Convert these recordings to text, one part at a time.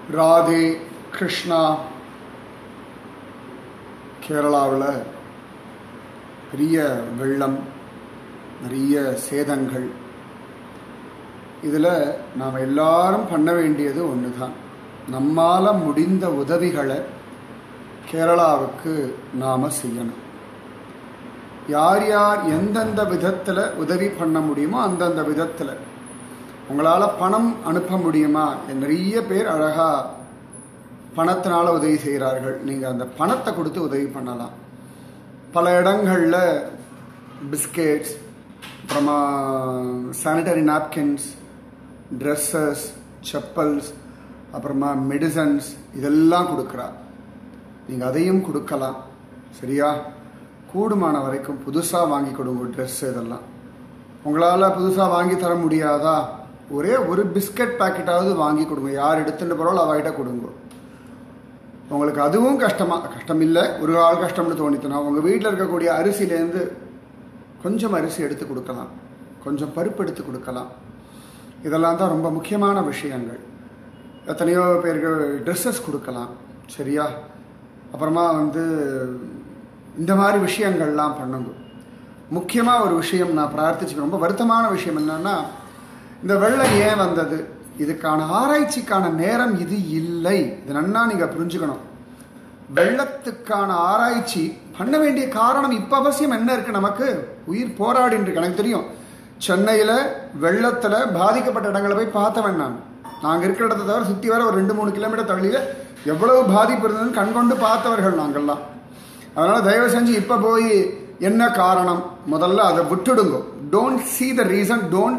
ராதே கிருஷ்ணா கேரளாவில் பெரிய வெள்ளம் நிறைய சேதங்கள் இதில் நாம் எல்லாரும் பண்ண வேண்டியது ஒன்று தான் நம்மால் முடிந்த உதவிகளை கேரளாவுக்கு நாம் செய்யணும் யார் யார் எந்தெந்த விதத்தில் உதவி பண்ண முடியுமோ அந்தந்த விதத்தில் உங்களால் பணம் அனுப்ப முடியுமா நிறைய பேர் அழகாக பணத்தினால உதவி செய்கிறார்கள் நீங்கள் அந்த பணத்தை கொடுத்து உதவி பண்ணலாம் பல இடங்களில் பிஸ்கெட்ஸ் அப்புறமா சானிடரி நாப்கின்ஸ் ட்ரெஸ்ஸஸ் செப்பல்ஸ் அப்புறமா மெடிசன்ஸ் இதெல்லாம் கொடுக்குறா நீங்கள் அதையும் கொடுக்கலாம் சரியா கூடுமான வரைக்கும் புதுசாக வாங்கி கொடுங்க ட்ரெஸ் இதெல்லாம் உங்களால் புதுசாக வாங்கி தர முடியாதா ஒரே ஒரு பிஸ்கட் பாக்கெட்டாவது வாங்கி கொடுங்க யார் எடுத்துட்டு போகிறோம் அவகிட்ட கொடுங்க உங்களுக்கு அதுவும் கஷ்டமாக கஷ்டம் இல்லை ஒரு ஆள் கஷ்டம்னு தோணித்துனா உங்கள் வீட்டில் இருக்கக்கூடிய அரிசியிலேருந்து கொஞ்சம் அரிசி எடுத்து கொடுக்கலாம் கொஞ்சம் பருப்பு எடுத்து கொடுக்கலாம் இதெல்லாம் தான் ரொம்ப முக்கியமான விஷயங்கள் எத்தனையோ பேருக்கு ட்ரெஸ்ஸஸ் கொடுக்கலாம் சரியா அப்புறமா வந்து இந்த மாதிரி விஷயங்கள்லாம் பண்ணுங்க முக்கியமாக ஒரு விஷயம் நான் பிரார்த்திச்சுக்கிறேன் ரொம்ப வருத்தமான விஷயம் என்னன்னா இந்த வெள்ளம் ஏன் வந்தது இதுக்கான ஆராய்ச்சிக்கான நேரம் இது இல்லை இது நன்னா நீங்கள் புரிஞ்சுக்கணும் வெள்ளத்துக்கான ஆராய்ச்சி பண்ண வேண்டிய காரணம் இப்போ அவசியம் என்ன இருக்கு நமக்கு உயிர் போராடின்னு இருக்கு எனக்கு தெரியும் சென்னையில் வெள்ளத்தில் பாதிக்கப்பட்ட இடங்களை போய் பார்த்தவன் நான் நாங்கள் இருக்கிற இடத்த தவிர சுற்றி வர ஒரு ரெண்டு மூணு கிலோமீட்டர் தள்ளியில் எவ்வளவு பாதிப்பு இருந்ததுன்னு கண்கொண்டு பார்த்தவர்கள் நாங்கள்லாம் அதனால் தயவு செஞ்சு இப்போ போய் என்ன காரணம் முதல்ல அதை விட்டுடுங்க don't see the reason don't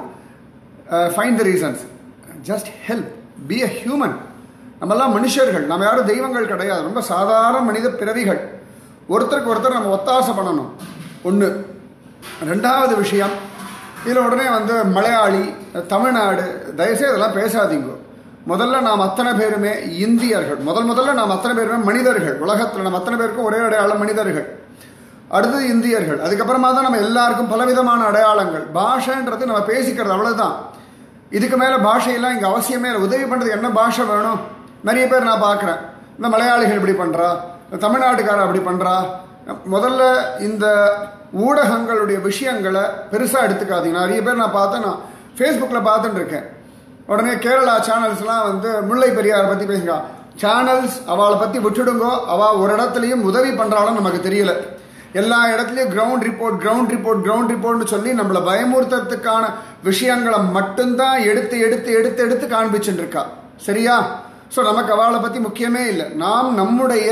find the reasons just help be a human நம்மெல்லாம் மனுஷர்கள் நம்ம யாரும் தெய்வங்கள் கிடையாது ரொம்ப சாதாரண மனித பிறவிகள் ஒருத்தருக்கு ஒருத்தர் நம்ம ஒத்தாசை பண்ணணும் ஒன்று ரெண்டாவது விஷயம் இதில் உடனே வந்து மலையாளி தமிழ்நாடு தயவுசெய்து இதெல்லாம் பேசாதீங்க முதல்ல நாம் அத்தனை பேருமே இந்தியர்கள் முதல் முதல்ல நாம் அத்தனை பேருமே மனிதர்கள் உலகத்தில் நம்ம அத்தனை பேருக்கும் ஒரே அடையாளம் மனிதர்கள் அடுத்தது இந்தியர்கள் அதுக்கப்புறமா தான் நம்ம எல்லாருக்கும் பலவிதமான அடையாளங்கள் பாஷைன்றது நம்ம பேசிக்கிறது அவ்வளவுதான் இதுக்கு மேலே பாஷையெல்லாம் இங்கே அவசியமே இல்லை உதவி பண்ணுறதுக்கு என்ன பாஷை வேணும் நிறைய பேர் நான் பார்க்குறேன் இந்த மலையாளிகள் இப்படி பண்ணுறா தமிழ்நாட்டுக்காரர் அப்படி பண்ணுறா முதல்ல இந்த ஊடகங்களுடைய விஷயங்களை பெருசாக எடுத்துக்காதீங்க நிறைய பேர் நான் பார்த்தேன் நான் ஃபேஸ்புக்கில் பார்த்துட்டு இருக்கேன் உடனே கேரளா சேனல்ஸ்லாம் வந்து முல்லை பெரியாரை பற்றி பேசுங்க சேனல்ஸ் அவளை பற்றி விட்டுடுங்கோ அவள் ஒரு இடத்துலையும் உதவி பண்ணுறாலும் நமக்கு தெரியல எல்லா இடத்துலையும் கிரவுண்ட் ரிப்போர்ட் கிரவுண்ட் ரிப்போர்ட் கிரவுண்ட் ரிப்போர்ட்னு சொல்லி நம்மளை பயமுறுத்துறதுக்கான விஷயங்களை மட்டும்தான் எடுத்து எடுத்து எடுத்து எடுத்து காண்பிச்சுட்டு இருக்கா சரியா ஸோ நமக்கு அவளை பற்றி முக்கியமே இல்லை நாம் நம்முடைய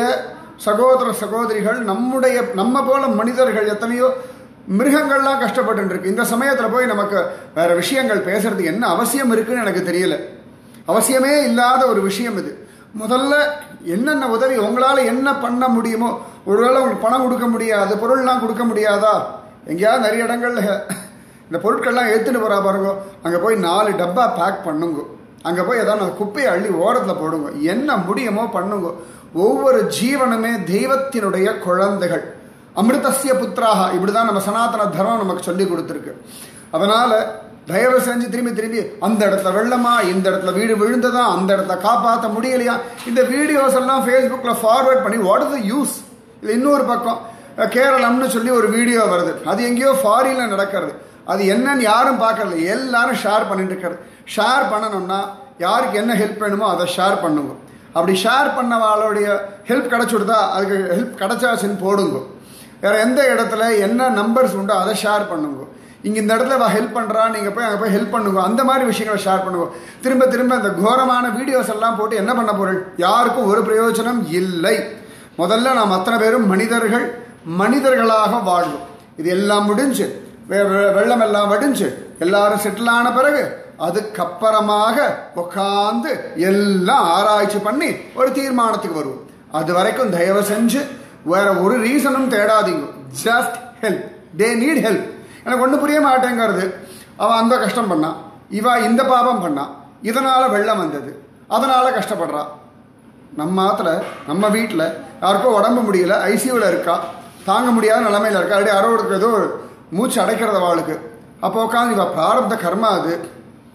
சகோதர சகோதரிகள் நம்முடைய நம்ம போல மனிதர்கள் எத்தனையோ மிருகங்கள்லாம் கஷ்டப்பட்டு இருக்கு இந்த சமயத்தில் போய் நமக்கு வேற விஷயங்கள் பேசுறதுக்கு என்ன அவசியம் இருக்குன்னு எனக்கு தெரியல அவசியமே இல்லாத ஒரு விஷயம் இது முதல்ல என்னென்ன உதவி உங்களால் என்ன பண்ண முடியுமோ ஒருவேளை உங்களுக்கு பணம் கொடுக்க முடியாது பொருள்லாம் கொடுக்க முடியாதா எங்கேயாவது நிறைய இடங்கள்ல இந்த பொருட்கள்லாம் எடுத்துட்டு போறா பாருங்க அங்கே போய் நாலு டப்பா பேக் பண்ணுங்க அங்கே போய் ஏதாவது குப்பையை அள்ளி ஓரத்தில் போடுங்க என்ன முடியுமோ பண்ணுங்க ஒவ்வொரு ஜீவனுமே தெய்வத்தினுடைய குழந்தைகள் அமிர்தசிய புத்திராக இப்படிதான் நம்ம சனாதன தர்மம் நமக்கு சொல்லி கொடுத்துருக்கு அதனால தயவு செஞ்சு திரும்பி திரும்பி அந்த இடத்துல வெள்ளமா இந்த இடத்துல வீடு விழுந்ததா அந்த இடத்துல காப்பாற்ற முடியலையா இந்த வீடியோஸ் எல்லாம் ஃபேஸ்புக்கில் ஃபார்வேர்ட் பண்ணி வாட் இஸ் த யூஸ் இது இன்னொரு பக்கம் கேரளம்னு சொல்லி ஒரு வீடியோ வருது அது எங்கேயோ ஃபாரின்ல நடக்கிறது அது என்னன்னு யாரும் பார்க்கறது எல்லாரும் ஷேர் பண்ணிட்டு இருக்கிறது ஷேர் பண்ணணும்னா யாருக்கு என்ன ஹெல்ப் வேணுமோ அதை ஷேர் பண்ணுங்க அப்படி ஷேர் பண்ணவாளுடைய ஹெல்ப் கிடச்சுடுதா அதுக்கு ஹெல்ப் கிடச்சாச்சுன்னு போடுங்க வேற எந்த இடத்துல என்ன நம்பர்ஸ் உண்டோ அதை ஷேர் பண்ணுங்க இங்கே இந்த இடத்துல ஹெல்ப் பண்ணுறா நீங்கள் போய் அங்கே போய் ஹெல்ப் பண்ணுங்க அந்த மாதிரி விஷயங்களை ஷேர் பண்ணுங்க திரும்ப திரும்ப இந்த கோரமான வீடியோஸ் எல்லாம் போட்டு என்ன பண்ண போறேன் யாருக்கும் ஒரு பிரயோஜனம் இல்லை முதல்ல நாம் அத்தனை பேரும் மனிதர்கள் மனிதர்களாக வாழ்வோம் இது எல்லாம் முடிஞ்சு வெள்ளம் எல்லாம் வடிஞ்சு எல்லாரும் செட்டில் ஆன பிறகு அதுக்கப்புறமாக உட்காந்து எல்லாம் ஆராய்ச்சி பண்ணி ஒரு தீர்மானத்துக்கு வருவோம் அது வரைக்கும் தயவு செஞ்சு வேற ஒரு ரீசனும் தேடாதீங்க just help they need help எனக்கு ஒன்றும் புரிய மாட்டேங்கிறது அவன் அந்த கஷ்டம் பண்ணான் இவ இந்த பாபம் பண்ணான் இதனால வெள்ளம் வந்தது அதனால கஷ்டப்படுறா நம்ம ஆத்துல நம்ம வீட்டில் யாருக்கோ உடம்பு முடியல ஐசியூவில் இருக்கா தாங்க முடியாத நிலைமையில இருக்கா அப்படி யாரோ ஒரு ஏதோ மூச்சு அடைக்கிறத அவளுக்கு அப்போ உட்காந்து இவ பிராரப்த கர்மா அது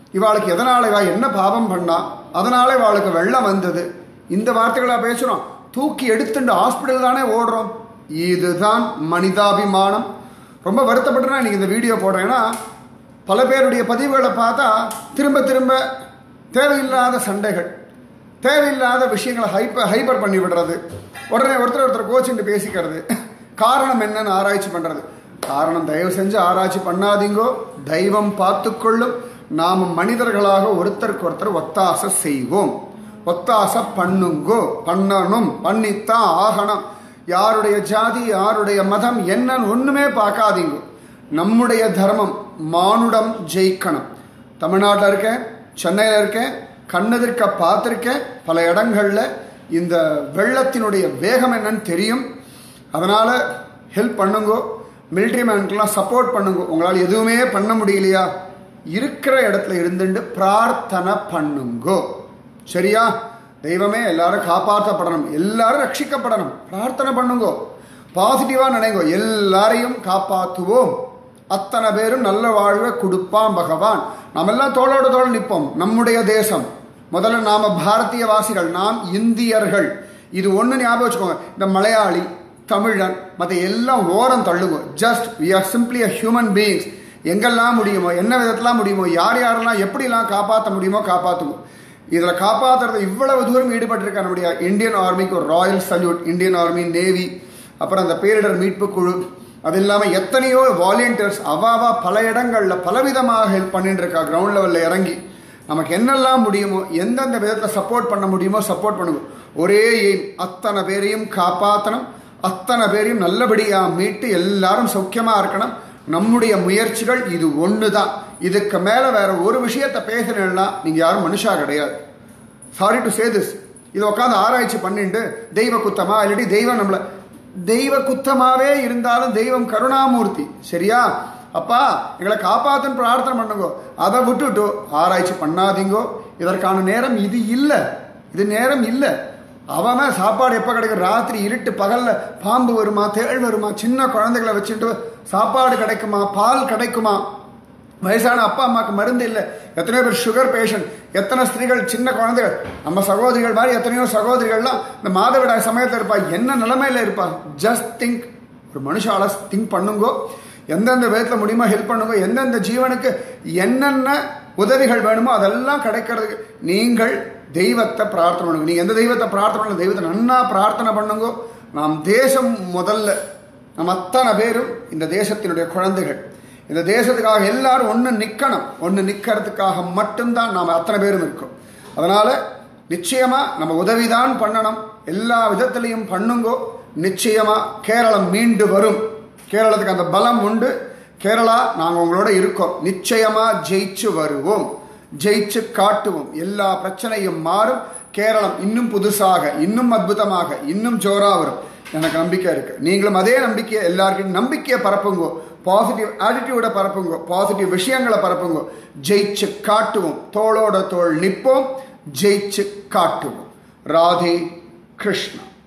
இவாளுக்கு எதனால இவா என்ன பாவம் பண்ணா அதனால இவாளுக்கு வெள்ளம் வந்தது இந்த வார்த்தைகளா பேசுறோம் தூக்கி எடுத்துட்டு ஹாஸ்பிட்டல் தானே ஓடுறோம் இதுதான் மனிதாபிமானம் ரொம்ப வருத்தப்பட்டுனா நீங்க இந்த வீடியோ போடுறேன்னா பல பேருடைய பதிவுகளை பார்த்தா திரும்ப திரும்ப தேவையில்லாத சண்டைகள் தேவையில்லாத விஷயங்களை ஹைப்பர் ஹைப்பர் பண்ணி விடுறது உடனே ஒருத்தர் ஒருத்தர் கோச்சிட்டு பேசிக்கிறது காரணம் என்னன்னு ஆராய்ச்சி பண்றது காரணம் தயவு செஞ்சு ஆராய்ச்சி பண்ணாதீங்கோ தெய்வம் பார்த்துக்கொள்ளும் நாம் மனிதர்களாக ஒருத்தருக்கு ஒருத்தர் ஒத்தாசை செய்வோம் ஒத்தாசை பண்ணுங்கோ பண்ணணும் பண்ணித்தான் ஆகணும் யாருடைய ஜாதி யாருடைய மதம் என்னன்னு ஒண்ணுமே பார்க்காதீங்க நம்முடைய தர்மம் மானுடம் ஜெயிக்கணும் தமிழ்நாட்டில் இருக்கேன் சென்னையில் இருக்கேன் கண்ணெதிர்க்க பார்த்துருக்கேன் பல இடங்கள்ல இந்த வெள்ளத்தினுடைய வேகம் என்னன்னு தெரியும் அதனால ஹெல்ப் பண்ணுங்கோ மிலிட்ரி மேனுக்கெல்லாம் சப்போர்ட் பண்ணுங்க உங்களால் எதுவுமே பண்ண முடியலையா இருக்கிற இடத்துல இருந்துட்டு பிரார்த்தனை பண்ணுங்கோ சரியா தெய்வமே எல்லாரும் காப்பாற்றப்படணும் எல்லாரும் ரட்சிக்கப்படணும் பிரார்த்தனை பண்ணுங்கோ பாசிட்டிவா நினைங்கோ எல்லாரையும் காப்பாற்றுவோம் அத்தனை பேரும் நல்ல வாழ்வை கொடுப்பான் பகவான் நாம் எல்லாம் தோளோட தோள் நிற்போம் நம்முடைய தேசம் முதல்ல நாம பாரதிய வாசிகள் நாம் இந்தியர்கள் இது ஒன்று ஞாபகம் வச்சுக்கோங்க இந்த மலையாளி தமிழன் மற்ற எல்லாம் ஓரம் தள்ளுங்க just we are simply a human beings எங்கெல்லாம் முடியுமோ என்ன விதத்தெல்லாம் முடியுமோ யார் யாரெல்லாம் எப்படிலாம் காப்பாற்ற முடியுமோ காப்பாற்றுங்க இதில் காப்பாற்றுறது இவ்வளவு தூரம் ஈடுபட்டிருக்க நம்முடைய இந்தியன் ஆர்மிக்கு ஒரு royal salute Indian army navy அப்புறம் அந்த பேரிடர் மீட்பு குழு அது இல்லாமல் எத்தனையோ வாலண்டியர்ஸ் அவாவா பல இடங்களில் பலவிதமாக ஹெல்ப் பண்ணிட்டு இருக்கா கிரவுண்ட் லெவலில் இறங்கி நமக்கு என்னெல்லாம் முடியுமோ எந்தெந்த விதத்தில் சப்போர்ட் பண்ண முடியுமோ சப்போர்ட் பண்ணுங்க ஒரே எய்ம் அத்தனை பேரையும் காப்பாற்றணும் அத்தனை பேரையும் நல்லபடியாக மீட்டு எல்லாரும் சௌக்கியமாக இருக்கணும் நம்முடைய முயற்சிகள் இது ஒன்று தான் இதுக்கு மேலே வேற ஒரு விஷயத்தை பேசுறேன்னா நீங்கள் யாரும் மனுஷா கிடையாது சாரி டு சே திஸ் இதை உட்காந்து ஆராய்ச்சி பண்ணிட்டு தெய்வ குத்தமா இல்லாட்டி தெய்வம் நம்மளை தெய்வ குத்தமாவே இருந்தாலும் தெய்வம் கருணாமூர்த்தி சரியா அப்பா எங்களை காப்பாத்துன்னு பிரார்த்தனை பண்ணுங்க அதை விட்டுட்டு ஆராய்ச்சி பண்ணாதீங்கோ இதற்கான நேரம் இது இல்லை இது நேரம் இல்லை அவன் சாப்பாடு எப்போ கிடைக்கும் ராத்திரி இருட்டு பகல்ல பாம்பு வருமா தேள் வருமா சின்ன குழந்தைகளை வச்சுட்டு சாப்பாடு கிடைக்குமா பால் கிடைக்குமா வயசான அப்பா அம்மாவுக்கு மருந்து இல்லை எத்தனையோ பேர் சுகர் பேஷண்ட் எத்தனை ஸ்திரீகள் சின்ன குழந்தைகள் நம்ம சகோதரிகள் மாதிரி எத்தனையோ சகோதரிகள்லாம் இந்த மாதவிடாய் சமயத்தில் இருப்பா என்ன நிலைமையில இருப்பா ஜஸ்ட் திங்க் ஒரு மனுஷால திங்க் பண்ணுங்கோ எந்தெந்த விதத்தில் முடியுமோ ஹெல்ப் பண்ணுங்க எந்தெந்த ஜீவனுக்கு என்னென்ன உதவிகள் வேணுமோ அதெல்லாம் கிடைக்கிறதுக்கு நீங்கள் தெய்வத்தை பிரார்த்தனை பண்ணுங்க நீங்க எந்த தெய்வத்தை பிரார்த்தனை பண்ண தெய்வத்தை நன்னா பிரார்த்தனை பண்ணுங்க நாம் தேசம் முதல்ல நம்ம அத்தனை பேரும் இந்த தேசத்தினுடைய குழந்தைகள் இந்த தேசத்துக்காக எல்லாரும் ஒன்று நிற்கணும் ஒன்று நிற்கிறதுக்காக மட்டும்தான் நாம் அத்தனை பேரும் இருக்கோம் அதனால நிச்சயமா நம்ம உதவிதான் பண்ணணும் எல்லா விதத்திலையும் பண்ணுங்கோ நிச்சயமா கேரளம் மீண்டு வரும் கேரளத்துக்கு அந்த பலம் உண்டு கேரளா நாங்கள் உங்களோட இருக்கோம் நிச்சயமா ஜெயிச்சு வருவோம் ஜெயிச்சு காட்டுவோம் எல்லா பிரச்சனையும் மாறும் கேரளம் இன்னும் புதுசாக இன்னும் அற்புதமாக இன்னும் ஜோரா வரும் எனக்கு நம்பிக்கை இருக்கு நீங்களும் அதே நம்பிக்கையை எல்லாருக்கும் நம்பிக்கையை பரப்புங்கோ பாசிட்டிவ் ஆட்டிடியூட பரப்புங்க பாசிட்டிவ் விஷயங்களை பரப்புங்க ஜெயிச்சு காட்டுவோம் தோளோட தோள் நிற்போம் ஜெயிச்சு காட்டுவோம் ராதே கிருஷ்ணா